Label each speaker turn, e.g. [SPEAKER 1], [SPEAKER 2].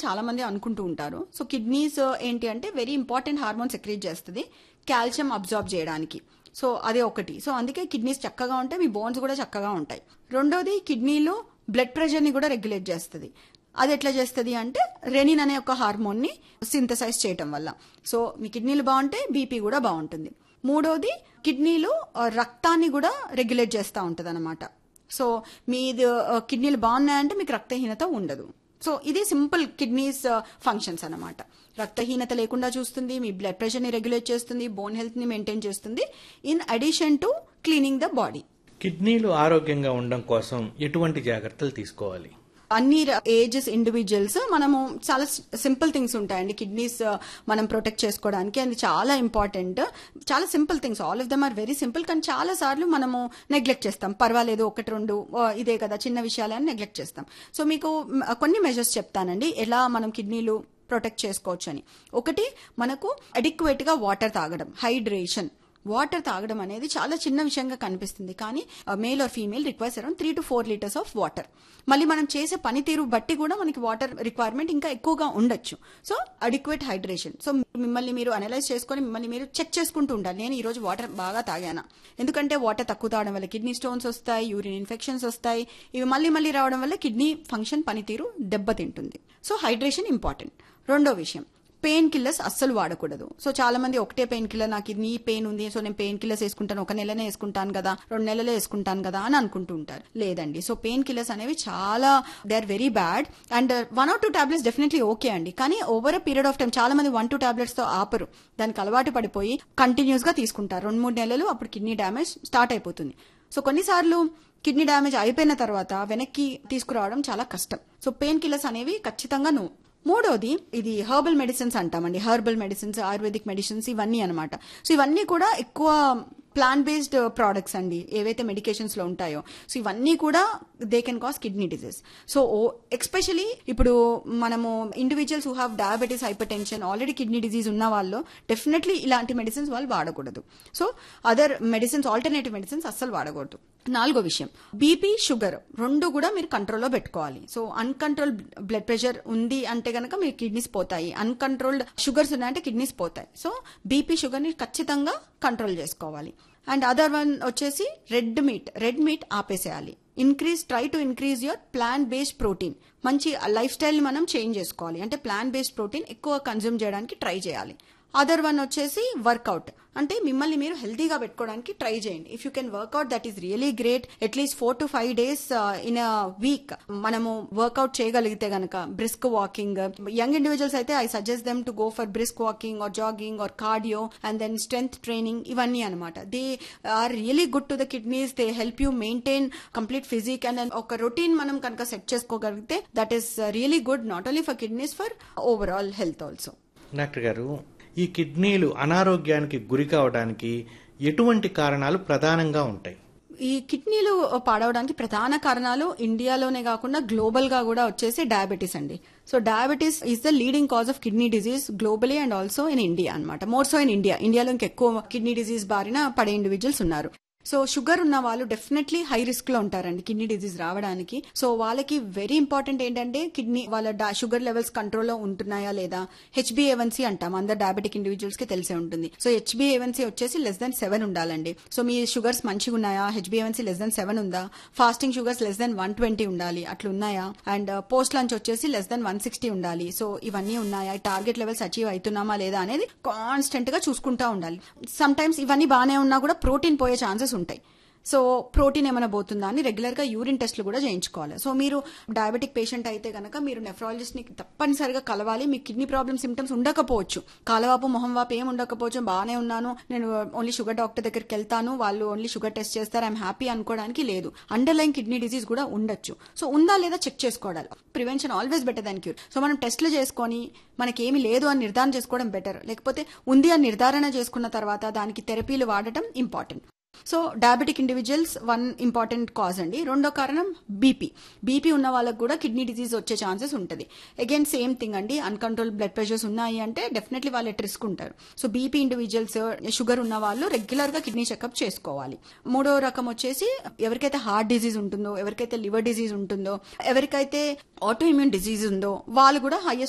[SPEAKER 1] అని చాలా మంది అనుకుంటూ ఉంటారు సో కిడ్నీస్ ఏంటి అంటే వెరీ ఇంపార్టెంట్ హార్మోన్ సెక్రీట్ చేస్తుంది కాల్షియం అబ్జార్బ్ చేయడానికి సో అదే ఒకటి సో అందుకే కిడ్నీస్ చక్కగా ఉంటాయి మీ బోన్స్ కూడా చక్కగా ఉంటాయి రెండోది కిడ్నీలో బ్లడ్ ప్రెషర్ని కూడా రెగ్యులేట్ చేస్తుంది అది ఎట్లా చేస్తుంది అంటే రెనిన్ అనే ఒక హార్మోన్ని సింథసైజ్ చేయటం వల్ల సో మీ కిడ్నీలు బాగుంటాయి బీపీ కూడా బాగుంటుంది మూడోది కిడ్నీలు ఆ, రక్తాన్ని కూడా రెగ్యులేట్ చేస్తూ ఉంటుంది అనమాట సో మీది ఆ, కిడ్నీలు బాగున్నాయంటే మీకు రక్తహీనత ఉండదు సో ఇది సింపుల్ కిడ్నీస్ ఫంక్షన్స్ అనమాట రక్తహీనత లేకుండా చూస్తుంది మీ బ్లడ్ ప్రెషర్ని రెగ్యులేట్ చేస్తుంది బోన్ హెల్త్ని మెయింటైన్ చేస్తుంది in addition to cleaning the body
[SPEAKER 2] కిడ్నీలు ఆరోగ్యంగా ఉండడం కోసం ఎటువంటి జాగ్రత్తలు తీసుకోవాలి
[SPEAKER 1] అన్ని ఏజెస్ ఇండివిజువల్స్ మనము చాలా సింపుల్ థింగ్స్ ఉంటాయండి కిడ్నీస్ మనం ప్రొటెక్ట్ చేసుకోవడానికి అది చాలా ఇంపార్టెంట్ చాలా simple things all of them are very simple కానీ చాలా సార్లు మనము నెగ్లెక్ట్ చేస్తాం పర్వాలేదు ఒకటి రెండు ఆ, ఇదే కదా చిన్న విషయాలని నెగ్లెక్ట్ చేస్తాం సో మీకు మ్, కొన్ని మెజర్స్ చెప్తానండి ఎలా మనం కిడ్నీలు ప్రొటెక్ట్ చేసుకోవచ్చు అని ఒకటి మనకు అడిక్వేట్ గా వాటర్ తాగడం హైడ్రేషన్ వాటర్ తాగడం అనేది చాలా చిన్న విషయంగా కనిపిస్తుంది కానీ male or female requires around three to four litres of water మళ్ళీ మనం చేసే పనితీరు బట్టి కూడా మనకి వాటర్ రిక్వైర్మెంట్ ఇంకా ఎక్కువగా ఉండొచ్చు సో అడిక్వేట్ హైడ్రేషన్ సో మిమ్మల్ని మీరు అనలైజ్ చేసుకొని మిమ్మల్ని మీరు చెక్ చేసుకుంటూ ఉండాలి నేను ఈ రోజు వాటర్ బాగా తాగానా ఎందుకంటే వాటర్ తక్కువ తాగడం వల్ల కిడ్నీ స్టోన్స్ వస్తాయి యూరిన్ ఇన్ఫెక్షన్స్ వస్తాయి ఇవి మళ్ళీ మళ్ళీ రావడం వల్ల కిడ్నీ ఫంక్షన్ పనితీరు దెబ్బతింటుంది సో హైడ్రేషన్ ఇంపార్టెంట్ రెండో విషయం పెయిన్ కిల్లర్స్ అస్సలు వాడకూడదు సో చాలా మంది ఒకటే పెయిన్ కిల్లర్ నాకు ఇది నీ పెయిన్ ఉంది సో నేను పెయిన్ కిల్లర్స్ వేసుకుంటాను ఒక నెలనే వేసుకుంటాను కదా రెండు నెలలే వేసుకుంటాను కదా అని అనుకుంటూ ఉంటారు లేదండి సో పెయిన్ కిల్లర్స్ అనేవి చాలా they are very bad and one or two tablets definitely okay అండి కానీ over a period of time చాలా మంది వన్ టూ టాబ్లెట్స్ తో ఆపరు దానికి అలవాటు పడిపోయి కంటిన్యూస్ గా తీసుకుంటారు రెండు మూడు నెలలు అప్పుడు కిడ్నీ డ్యామేజ్ స్టార్ట్ అయిపోతుంది సో కొన్నిసార్లు కిడ్నీ డ్యామేజ్ అయిపోయిన తర్వాత వెనక్కి తీసుకురావడం చాలా కష్టం సో పెయిన్ కిల్లర్స్ అనేవి ఖచ్చితంగా నువ్వు మూడోది ఇది హర్బల్ మెడిసిన్స్ అంటామండి హర్బల్ మెడిసిన్స్ ఆయుర్వేదిక్ మెడిసిన్స్ ఇవన్నీ అనమాట సో ఇవన్నీ కూడా ఎక్కువ ప్లాంట్ బేస్డ్ ప్రోడక్ట్స్ అండి ఏవైతే మెడికేషన్స్ లో ఉంటాయో సో ఇవన్నీ కూడా they can cause kidney disease so especially ఇప్పుడు మనము individuals who have diabetes hypertension already kidney disease ఉన్న వాళ్ళు డెఫినెట్లీ ఇలాంటి మెడిసిన్స్ వాళ్ళు వాడకూడదు so other medicines alternative medicines అస్సలు వాడకూడదు నాలుగో విషయం బీపీ షుగర్ రెండు కూడా మీరు కంట్రోల్లో పెట్టుకోవాలి సో అన్కంట్రోల్ బ్లడ్ ప్రెషర్ ఉంది అంటే గనక మీ కిడ్నీస్ పోతాయి అన్కంట్రోల్డ్ షుగర్స్ ఉన్నాయంటే కిడ్నీస్ పోతాయి సో బీపీ షుగర్ని ఖచ్చితంగా కంట్రోల్ చేసుకోవాలి అండ్ అదర్ వన్ వచ్చేసి రెడ్ మీట్ రెడ్ మీట్ ఆపేసేయాలి increase try to increase your plan based protein మంచి లైఫ్ స్టైల్ మనం చేంజ్ చేసుకోవాలి అంటే ప్లాన్ బేస్డ్ ప్రోటీన్ ఎక్కువ కన్జ్యూమ్ చేయడానికి ట్రై చేయాలి అదర్ వన్ వచ్చేసి వర్కౌట్ అంటే మిమ్మల్ని మీరు హెల్తీగా పెట్టుకోవడానికి ట్రై చేయండి if you can workout that is really great at least four to five days in a week మనము వర్కౌట్ చేయగలిగితే గనక బ్రిస్క్ వాకింగ్ యంగ్ ఇండివిజువల్స్ అయితే I suggest them to go for brisk walking or jogging or cardio and then strength training ఇవన్నీ అనమాట they are really good to the kidneys they help you maintain complete physique and ఒక routine మనం కనుక set చేసుకోగలిగితే that is really good not only for kidneys for overall health also
[SPEAKER 2] doctor గారు ఈ కిడ్నీలు అనారోగ్యానికి గురి కావడానికి ఎటువంటి కారణాలు ప్రధానంగా ఉంటాయి
[SPEAKER 1] ఈ కిడ్నీలు పాడవడానికి ప్రధాన కారణాలు ఇండియాలోనే కాకుండా గ్లోబల్ గా కూడా వచ్చేసి డయాబెటీస్ అండి so diabetes is the leading cause of kidney disease globally and also in India అనమాట మోర్ సో ఇన్ ఇండియా ఇండియాలో ఇంకెక్కువ కిడ్నీ డిజీజ్ బారిన పడే ఇండివిజువల్స్ ఉన్నారు సో షుగర్ ఉన్న వాళ్ళు డెఫినెట్లీ హై రిస్క్ లో ఉంటారండి కిడ్నీ డిజీజ్ రావడానికి సో వాళ్ళకి వెరీ ఇంపార్టెంట్ ఏంటంటే కిడ్నీ వాళ్ళ డా- షుగర్ లెవెల్స్ కంట్రోల్లో ఉంటున్నాయా లేదా హెచ్బిఏవన్సీ అంటాం అందరు డయాబెటిక్ ఇండివిజువల్స్ కి తెలిసే ఉంటుంది సో హెచ్బిఏవన్సీ వచ్చేసి లెస్ దెన్ సెవెన్ ఉండాలండి సో మీ షుగర్స్ మంచిగా ఉన్నాయా హెచ్బిఏవన్సీ లెస్ దెన్ సెవెన్ ఉందా fasting sugars less than one twenty ఉండాలి అట్లా ఉన్నాయా అండ్ పోస్ట్ లంచ్ వచ్చేసి లెస్ దెన్ వన్ సిక్స్టీ ఉండాలి సో ఇవన్నీ ఉన్నాయా టార్గెట్ లెవెల్స్ అచీవ్ అవుతున్నామా లేదా అనేది కాన్స్టెంట్ గా చూసుకుంటా ఉండాలి సమ్ టైమ్స్ ఇవన్నీ బాగానే ఉన్నా కూడా ప్రోటీన్ పోయే ఛాన్సెస్ ఉంటాయి సో ప్రోటీన్ ఏమైనా పోతుందా అని రెగ్యులర్ గా యూరిన్ టెస్ట్లు కూడా చేయించుకోవాలి సో మీరు డయాబెటిక్ పేషెంట్ అయితే గనక మీరు నెఫ్రాలజిస్ట్ ని తప్పనిసరిగా కలవాలి మీ కిడ్నీ ప్రాబ్లమ్ సిమ్టమ్స్ ఉండకపోవచ్చు కాలవాపు మొహం వాపు ఏం ఉండకపోవచ్చు బాగానే ఉన్నాను నేను ఓన్లీ షుగర్ డాక్టర్ దగ్గరికి వెళ్తాను వాళ్ళు ఓన్లీ షుగర్ టెస్ట్ చేస్తారు ఐఎమ్ హ్యాపీ అనుకోవడానికి లేదు అండర్లైన్ కిడ్నీ డిసీజ్ కూడా ఉండొచ్చు సో ఉందా లేదా చెక్ చేసుకోవాలి prevention always better than cure so మనం టెస్ట్లు చేసుకొని మనకేమి లేదు అని నిర్ధారణ చేసుకోవడం బెటర్ లేకపోతే ఉంది అని నిర్ధారణ చేసుకున్న తర్వాత దానికి థెరపీలు వాడటం important so diabetic individuals one important cause అండి రెండో కారణం బీపీ బీపీ ఉన్న వాళ్ళకి కూడా కిడ్నీ డిజీజ్ వచ్చే ఛాన్సెస్ ఉంటుంది అగైన్ సేమ్ థింగ్ అండి అన్కంట్రోల్ బ్లడ్ ప్రెషర్స్ ఉన్నాయి అంటే డెఫినెట్లీ వాళ్ళు ఎట్ రిస్క్ ఉంటారు సో బీపీ ఇండివిజువల్స్ షుగర్ ఉన్న వాళ్ళు రెగ్యులర్ గా కిడ్నీ చెకప్ చేసుకోవాలి మూడో రకం వచ్చేసి ఎవరికైతే హార్ట్ డిజీజ్ ఉంటుందో ఎవరికైతే లివర్ డిజీజ్ ఉంటుందో ఎవరికైతే ఆటో ఇమ్యూన్ డిజీజ్ ఉందో వాళ్ళు కూడా హైయెస్ట్